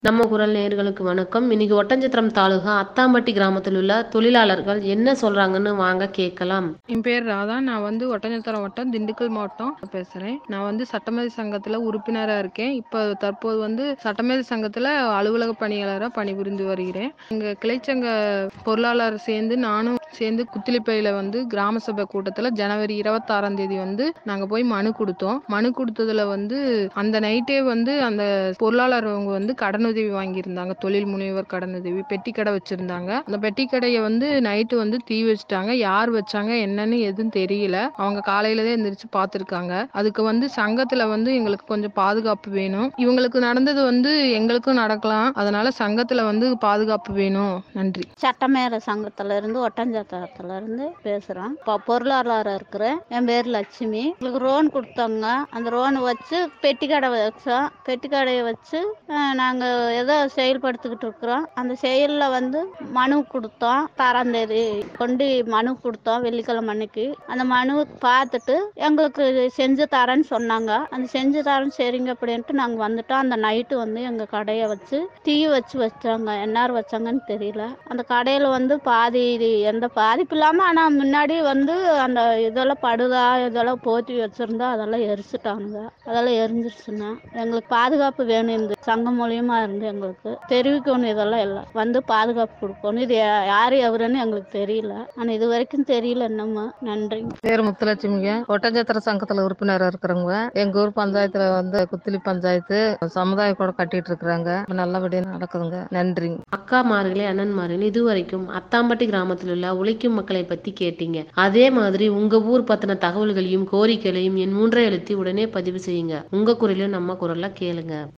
நம்ம குரல் நேயர்களுக்கு வணக்கம் இன்னைக்கு ஒட்டஞ்சத்திரம் தாலுகா அத்தாம்பட்டி கிராமத்தில் உள்ள தொழிலாளர்கள் என்ன சொல்றாங்கன்னு வாங்க கேட்கலாம் என் பேர் ராதா நான் வந்து ஒட்டஞ்சத்திரம் வட்டம் திண்டுக்கல் மாவட்டம் பேசுறேன் நான் வந்து சட்டமேதை சங்கத்துல உறுப்பினரா இருக்கேன் இப்போ தற்போது வந்து சட்டமேதை சங்கத்துல அலுவலக பணியாளராக பணிபுரிந்து வருகிறேன் எங்க கிளைச்சங்க பொருளாளர் சேர்ந்து நானும் சேர்ந்து குத்திலிப்பையில வந்து கிராம சபை கூட்டத்துல ஜனவரி இருபத்தாறாம் தேதி வந்து நாங்க போய் மனு கொடுத்தோம் மனு கொடுத்ததுல வந்து அந்த நைட்டே வந்து அந்த பொருளாளர் அவங்க வந்து கடனுதவி வாங்கியிருந்தாங்க தொழில் முனைவர் கடனுதவி பெட்டி கடை வச்சிருந்தாங்க அந்த பெட்டி கடையை வந்து நைட்டு வந்து தீ வச்சுட்டாங்க யார் வச்சாங்க என்னன்னு எதுவும் தெரியல அவங்க காலையிலதான் எந்திரிச்சு பார்த்திருக்காங்க அதுக்கு வந்து சங்கத்துல வந்து எங்களுக்கு கொஞ்சம் பாதுகாப்பு வேணும் இவங்களுக்கு நடந்தது வந்து எங்களுக்கும் நடக்கலாம் அதனால சங்கத்துல வந்து பாதுகாப்பு வேணும் நன்றி சட்டமேல சங்கத்துல இருந்து ஒட்டஞ்சத்திரத்துல இருந்து பேசுறோம் இப்போ பொருளாளராக இருக்கிறேன் என் பேர் லட்சுமி எங்களுக்கு ரோன் கொடுத்தாங்க அந்த ரோன் வச்சு பெட்டி கடை வச்சோம் பெட்டி கடையை வச்சு அஹ், நாங்க ஏதோ செயல்படுத்திக்கிட்டு இருக்கிறோம் அந்த செயல்ல வந்து மனு கொடுத்தோம் தராம் தேதி கொண்டு மனு கொடுத்தோம் வெள்ளிக்கிழமை அன்னைக்கு அந்த மனு பார்த்துட்டு எங்களுக்கு இது செஞ்சு தரேன்னு சொன்னாங்க அந்த செஞ்சு தரேன் சரிங்க அப்படின்ட்டு நாங்க வந்துட்டோம் அந்த நைட்டு வந்து எங்க கடையை வச்சு தீ வச்சு வச்சாங்க என்னார் வச்சாங்கன்னு தெரியல அந்த கடையில வந்து பாதி இது எந்த பாதிப்பு இல்லாம ஆனா முன்னாடி வந்து அந்த இதெல்லாம் படுதா இதெல்லாம் போத்தி வச்சிருந்தா அதெல்லாம் எரிச்சுட்டானுங்க அதெல்லாம் எரிஞ்சிருச்சுன்னா எங்களுக்கு பாதுகாப்பு வேணும் இந்த சங்கம் மூலியமா இருந்து எங்களுக்கு தெரிவிக்கணும் இதெல்லாம் இல்லை வந்து பாதுகாப்பு கொடுக்கணும் இது யா- யாரு எவருன்னு எங்களுக்கு தெரியல ஆனா இது வரைக்கும் தெரியல என்னம்மா நன்றி பேர் முத்துலட்சுமிங்க ஒட்டஞ்சத்திர சங்கத்துல உறுப்பினரா இருக்கிறவங்க எங்க ஊர் பஞ்சாயத்துல வந்து குத்திலி பஞ்சாயத்து சமுதாய கூட கட்டிட்டு இருக்கிறாங்க நல்லபடியா நடக்குதுங்க நன்றிங்க அக்காமார்களே அண்ணன்மார்களே இதுவரைக்கும் அத்தாம்பட்டி கிராமத்தில் உள்ள உழைக்கும் மக்களை பத்தி கேட்டீங்க அதே மாதிரி உங்க ஊர் பத்தின தகவல்களையும் கோரிக்கைகளையும் என் மூன்றை எழுத்தி உடனே பதிவு செய்யுங்க உங்க குரலையும் நம்ம குரல்ல கேளுங்க